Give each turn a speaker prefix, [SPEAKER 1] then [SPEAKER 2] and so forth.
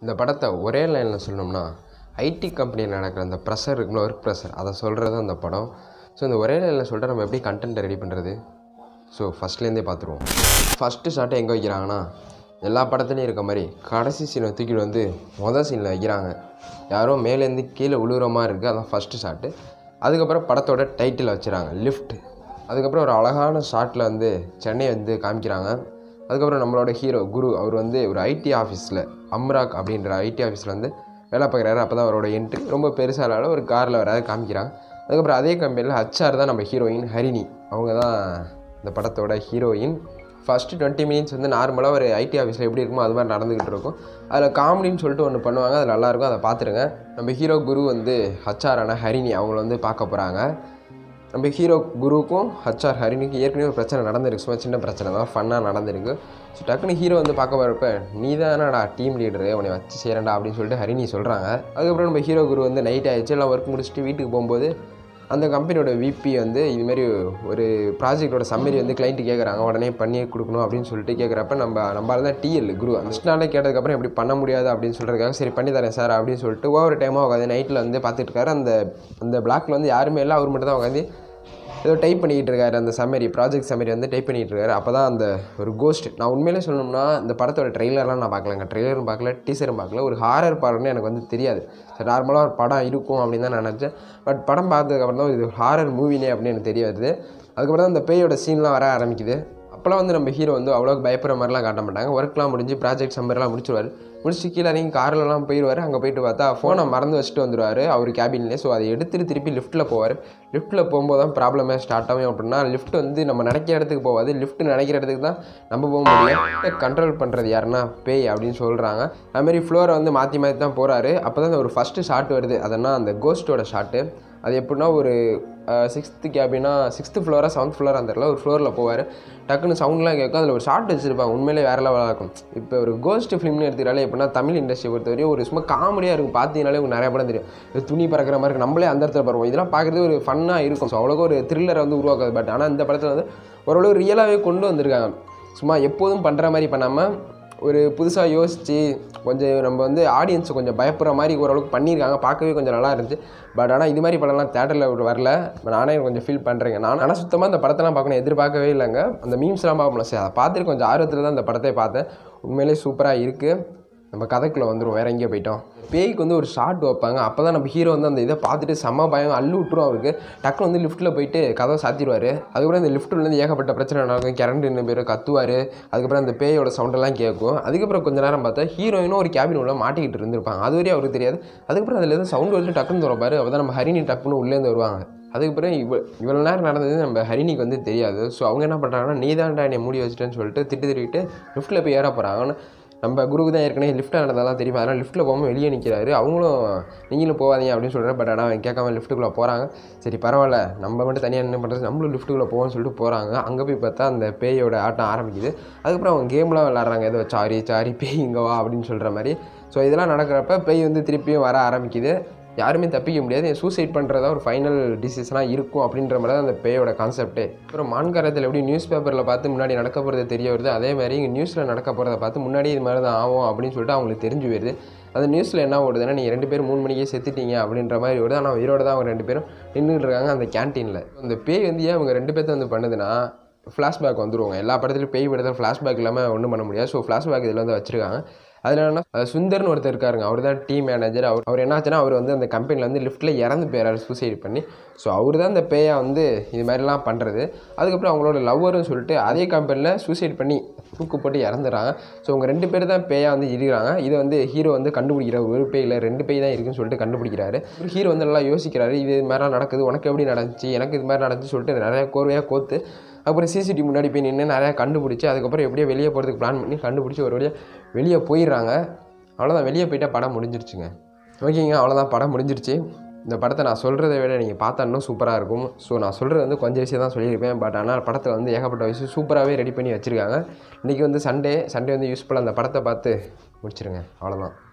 [SPEAKER 1] இந்த படத்தை ஒரே லைனில் சொல்லணும்னா ஐடி கம்பெனியில் நடக்கிற அந்த ப்ரெஷர் இருக்குல்ல ஒர்க் ப்ரெஷர் அதை சொல்கிறது அந்த படம் ஸோ இந்த ஒரே லைனில் சொல்லிட்டு நம்ம எப்படி கண்டென்ட்டை ரெடி பண்ணுறது ஸோ ஃபஸ்ட்லேருந்தே பார்த்துருவோம் ஃபஸ்ட்டு ஷாட்டை எங்கே வைக்கிறாங்கன்னா எல்லா படத்துலையும் இருக்க மாதிரி கடைசி சீனை தூக்கிட்டு வந்து மொதல் சீனில் வைக்கிறாங்க யாரோ மேலேருந்து கீழே விழுகிற மாதிரி இருக்குது அதான் ஃபஸ்ட்டு ஷாட்டு அதுக்கப்புறம் படத்தோட டைட்டில் வச்சுறாங்க லிஃப்ட் அதுக்கப்புறம் ஒரு அழகான ஷாட்டில் வந்து சென்னை வந்து காமிக்கிறாங்க அதுக்கப்புறம் நம்மளோட ஹீரோ குரு அவர் வந்து ஒரு ஐடி ஆஃபீஸில் அம்ராக் அப்படின்ற ஐடி ஆஃபீஸில் வந்து வேலை பார்க்குறாரு அப்போ தான் அவரோட என்ட்ரி ரொம்ப பெருசாக இல்லாத ஒரு காரில் வராது காமிக்கிறாங்க அதுக்கப்புறம் அதே கம்பெனியில் ஹச்ஆர் தான் நம்ம ஹீரோயின் ஹரிணி அவங்க தான் இந்த படத்தோட ஹீரோயின் ஃபஸ்ட்டு டுவெண்ட்டி மினிட்ஸ் வந்து நார்மலாக ஒரு ஐடி ஆஃபீஸில் எப்படி இருக்குமோ அது மாதிரி நடந்துக்கிட்டு இருக்கும் அதில் காமெடின்னு சொல்லிட்டு ஒன்று பண்ணுவாங்க அது நல்லாயிருக்கும் அதை பார்த்துருங்க நம்ம ஹீரோ குரு வந்து ஹச்ஆரான ஹரிணி அவங்கள வந்து பார்க்க போகிறாங்க நம்ம ஹீரோ குருவுக்கும் ஹச்ஆர் ஹரிணிக்கும் ஏற்கனவே ஒரு பிரச்சனை நடந்திருக்கு சும்மா சின்ன பிரச்சனை தான் ஃபன்னாக நடந்திருக்கு ஸோ டக்குன்னு ஹீரோ வந்து பார்க்க போகிறப்ப நீ தானடா டீம் லீடரு உன்னை வச்சு செய்கிறேன்டா அப்படின்னு சொல்லிட்டு ஹரிணி சொல்கிறாங்க அதுக்கப்புறம் நம்ம ஹீரோ குரு வந்து நைட் ஆயிடுச்சு எல்லாம் ஒர்க் முடிச்சுட்டு வீட்டுக்கு போகும்போது அந்த கம்பெனியோட விபி வந்து இதுமாரி ஒரு ப்ராஜெக்டோட சம்மரி வந்து கிளைண்ட்டு கேட்குறாங்க உடனே பண்ணி கொடுக்கணும் அப்படின்னு சொல்லிட்டு கேட்குறப்ப நம்ம நம்மளால தான் டிஎல் குரு ஃபஸ்ட் நாளே கேட்டதுக்கப்புறம் எப்படி பண்ண முடியாது அப்படின்னு சொல்கிறதுக்காக சரி பண்ணி தரேன் சார் அப்படின்னு சொல்லிட்டு ஒவ்வொரு டைமாக உட்காந்து நைட்டில் வந்து பார்த்துட்டு இருக்காரு அந்த அந்த பிளாக்ல வந்து யாருமே இல்லை அவர் மட்டும் தான் உட்காந்து ஏதோ டைப் பண்ணிக்கிட்டு இருக்காரு அந்த சம்மரி ப்ராஜெக்ட் சம்மரி வந்து டைப் பண்ணிகிட்டு இருக்காரு அப்போ தான் அந்த ஒரு கோஸ்ட் நான் உண்மையிலே சொல்லணும்னா இந்த படத்தோட ட்ரெய்லர்லாம் நான் பார்க்கலங்க ட்ரெய்லரும் பார்க்கல டீசரும் பார்க்கல ஒரு ஹாரர் படம்னு எனக்கு வந்து தெரியாது சரி நார்மலாக ஒரு படம் இருக்கும் அப்படின்னு தான் நான் நினச்சேன் பட் படம் பார்த்ததுக்கப்புறம் தான் இது ஹாரர் மூவினே அப்படின்னு எனக்கு தெரியாது அதுக்கப்புறம் தான் அந்த பேயோட சீன்லாம் வர ஆரம்பிக்குது அப்போலாம் வந்து நம்ம ஹீரோ வந்து அவ்வளோக்கு பயப்படுற மாதிரிலாம் காட்ட மாட்டாங்க ஒர்க்லாம் முடிஞ்சு ப்ராஜெக்ட் சம்மர்லாம் முடிச்சிருவார் முடிச்சு கீழே இறங்கி கார்லலாம் போயிடுவார் அங்கே போயிட்டு பார்த்தா ஃபோனை மறந்து வச்சுட்டு வந்துடுவார் அவர் கேபின்லேயே ஸோ அதை எடுத்துட்டு திருப்பி லிஃப்ட்டில் போவார் லிஃப்ட்டில் போகும்போது தான் ப்ராப்ளமே ஸ்டார்ட் ஆகும் அப்படின்னா லிஃப்ட் வந்து நம்ம நினைக்கிற இடத்துக்கு போகாது லிஃப்ட் நினைக்கிற இடத்துக்கு தான் நம்ம போக முடியும் கண்ட்ரோல் பண்ணுறது யாருன்னா பேய் அப்படின்னு சொல்கிறாங்க அதுமாரி ஃப்ளோரை வந்து மாற்றி மாற்றி தான் போகிறாரு அப்போ தான் ஒரு ஃபஸ்ட்டு ஷாட் வருது அதனா அந்த கோஸ்ட்டோட ஷாட்டு அது எப்படின்னா ஒரு சிக்ஸ்த்து கேபினா சிக்ஸ்த்து ஃப்ளோராக செவன்த் ஃப்ளோராக தெரில ஒரு ஃப்ளோரில் போவார் டக்குன்னு சவுண்ட்லாம் கேட்கும் அதில் ஒரு ஷார்ட் வச்சுருப்பாங்க உண்மையிலே வேறு லெவலாக இருக்கும் இப்போ ஒரு கோஸ்ட் ஃபிலிம்னு எடுத்துக்கிட்டாலே எப்படின்னா தமிழ் இண்டஸ்ட்ரி பொறுத்தவரையும் ஒரு சும்மா காமெடியாக இருக்கும் பார்த்தீங்கனாலே உங்களுக்கு நிறைய படம் தெரியும் இது துணி பறக்கிற மாதிரி இருக்கும் நம்மளே அந்த இடத்துல பருவோம் இதெல்லாம் பார்க்குறது ஒரு ஃபன்னாக இருக்கும் ஸோ அவ்வளோக்கு ஒரு த்ரில்லரை வந்து உருவாக்காது பட் ஆனால் இந்த படத்தில் வந்து ஓரளவு ரியலாகவே கொண்டு வந்திருக்காங்க சும்மா எப்போதும் பண்ணுற மாதிரி பண்ணாமல் ஒரு புதுசாக யோசித்து கொஞ்சம் நம்ம வந்து ஆடியன்ஸை கொஞ்சம் பயப்படுற மாதிரி ஓரளவுக்கு பண்ணியிருக்காங்க பார்க்கவே கொஞ்சம் நல்லா இருந்துச்சு பட் ஆனால் இது மாதிரி படம்லாம் தேட்டரில் வரல நானே கொஞ்சம் ஃபீல் பண்ணுறேங்க நான் ஆனால் சுத்தமாக அந்த படத்தெல்லாம் பார்க்கணும் எதிர்பார்க்கவே இல்லைங்க அந்த மீம்ஸ்லாம் பார்க்கணும் சரி அதை பார்த்துட்டு கொஞ்சம் ஆர்வத்தில் தான் அந்த படத்தை பார்த்தேன் உண்மையிலே சூப்பராக இருக்குது நம்ம கதைக்குள்ளே வந்துடும் வேற எங்கேயோ போயிட்டோம் பேய்க்கு வந்து ஒரு ஷாட் வைப்பாங்க அப்போ தான் நம்ம ஹீரோ வந்து அந்த இதை பார்த்துட்டு செம்ம பயம் அள்ளு விட்டுரும் அவருக்கு டக்குனு வந்து லிஃப்ட்டில் போயிட்டு கதவை சாத்திடுவார் அதுக்கப்புறம் இந்த லிஃப்ட்லேருந்து ஏகப்பட்ட பிரச்சனை நடக்கும் கரண்ட் இன்னும் பேர் கத்துவார் அதுக்கப்புறம் அந்த பேயோட சவுண்டெல்லாம் கேட்கும் அதுக்கப்புறம் கொஞ்ச நேரம் பார்த்தா ஹீரோயினும் ஒரு கேபின் உள்ள மாட்டிக்கிட்டு இருந்திருப்பாங்க அது வரையும் அவருக்கு தெரியாது அதுக்கப்புறம் அதில் எதுவும் சவுண்ட் வந்து டக்குன்னு திறப்பாரு அப்போ தான் நம்ம ஹரிணி டக்குன்னு உள்ளேருந்து வருவாங்க அதுக்கப்புறம் இவ இவ்வளோ நேரம் நடந்தது நம்ம ஹரிணிக்கு வந்து தெரியாது ஸோ அவங்க என்ன பண்ணுறாங்கன்னா நீ தான்டா என்னை மூடி வச்சுட்டேன்னு சொல்லிட்டு திட்டு திட்டிட்டு லிஃப்ட்டில் போய் ஏற போகிறாங்கன்னு நம்ம குருக்கு தான் ஏற்கனவே லிஃப்ட்டில் நடந்ததெல்லாம் தெரியும் அதனால் லிஃப்ட்டில் போகாமல் வெளியே நிற்கிறாரு அவங்களும் நீங்களும் போகாதீங்க அப்படின்னு சொல்கிறார் பட் ஆனால் அவன் கேட்காம லிஃப்ட்டுக்குள்ளே போகிறாங்க சரி பரவாயில்ல நம்ம மட்டும் தனியாக என்ன பண்ணுறது நம்மளும் லிஃப்ட்டுக்குள்ளே போவோம்னு சொல்லிட்டு போகிறாங்க அங்கே போய் பார்த்தா அந்த பேயோட ஆட்டம் ஆரம்பிக்குது அதுக்கப்புறம் அவங்க கேம்லாம் விளாட்றாங்க ஏதோ சாரி சாரி பேய் இங்கே வா அப்படின்னு சொல்கிற மாதிரி ஸோ இதெல்லாம் நடக்கிறப்ப பேய் வந்து திருப்பியும் வர ஆரம்பிக்குது யாருமே தப்பிக்க முடியாது சூசைட் பண்ணுறதா ஒரு ஃபைனல் டிசிஷனாக இருக்கும் அப்படின்ற மாதிரி தான் அந்த பேயோட கான்செப்டே அப்புறம் மான்காரத்தில் எப்படி நியூஸ் பேப்பரில் பார்த்து முன்னாடி நடக்க போகிறது தெரிய வருது அதே மாதிரி இங்கே நியூஸில் நடக்க போகிறத பார்த்து முன்னாடி இது மாதிரி தான் ஆகும் அப்படின்னு சொல்லிட்டு அவங்களுக்கு தெரிஞ்சு வருது அந்த நியூஸில் என்ன ஓடுதுன்னா நீங்கள் ரெண்டு பேரும் மூணு மணிக்கே செத்துட்டீங்க அப்படின்ற மாதிரி வருது ஆனால் உயிரோட தான் அவங்க ரெண்டு பேரும் நின்றுட்டு இருக்காங்க அந்த கேன்டீனில் அந்த பேய் வந்து ஏன் அவங்க ரெண்டு பேர்த்த வந்து பண்ணுதுன்னா ஃப்ளாஷ்பேக் வந்துருவாங்க எல்லா படத்துலையும் பேய் படத்தில் ஃப்ளாஷ்பேக் இல்லாமல் ஒன்றும் பண்ண முடியாது ஸோ ஃப்ளாஷ்பேக் இதில் வந்து வச்சிருக்காங்க அதில் என்னன்னா அஹ் சுந்தர்னு ஒருத்தர் இருக்காருங்க அவர் தான் டீம் மேனேஜர் அவர் அவர் என்னாச்சுன்னா அவர் வந்து அந்த கம்பெனியில் வந்து லிஃப்ட்டில் இறந்து போயிறாரு சூசைட் பண்ணி ஸோ அவர் தான் இந்த பேயை வந்து இது மாதிரிலாம் பண்ணுறது அதுக்கப்புறம் அவங்களோட லவ்வர்னு சொல்லிட்டு அதே கம்பெனியில் சூசைட் பண்ணி தூக்கு போட்டு இறந்துறாங்க ஸோ அவங்க ரெண்டு பேர் தான் பேயாக வந்து இருக்கிறாங்க இதை வந்து ஹீரோ வந்து கண்டுபிடிக்கிறார் ஒரு பேய் இல்லை ரெண்டு பேய் தான் இருக்குன்னு சொல்லிட்டு கண்டுபிடிக்கிறாரு ஹீரோ வந்து நல்லா யோசிக்கிறாரு இது மாதிரிலாம் நடக்குது உனக்கு எப்படி நடந்துச்சு எனக்கு இது மாதிரி நடந்துச்சு சொல்லிட்டு நிறைய கோர்வையாக கோத்து அப்புறம் சிசிடிவி முன்னாடி போய் நின்று நிறையா கண்டுபிடிச்சி அதுக்கப்புறம் எப்படியோ வெளியே போகிறதுக்கு பிளான் பண்ணி கண்டுபிடிச்சி ஒரு வழியாக வெளியே போயிடுறாங்க அவ்வளோதான் வெளியே போயிட்டால் படம் முடிஞ்சிருச்சுங்க ஓகேங்க அவ்வளோதான் படம் முடிஞ்சிருச்சு இந்த படத்தை நான் சொல்கிறத விட நீங்கள் பார்த்தா இன்னும் சூப்பராக இருக்கும் ஸோ நான் சொல்கிறது வந்து கொஞ்சம் விஷயம் தான் சொல்லியிருப்பேன் பட் ஆனால் படத்தில் வந்து ஏகப்பட்ட விஷயம் சூப்பராகவே ரெடி பண்ணி வச்சுருக்காங்க இன்றைக்கி வந்து சண்டே சண்டே வந்து யூஸ்ஃபுல்லாக அந்த படத்தை பார்த்து முடிச்சிருங்க அவ்வளோதான்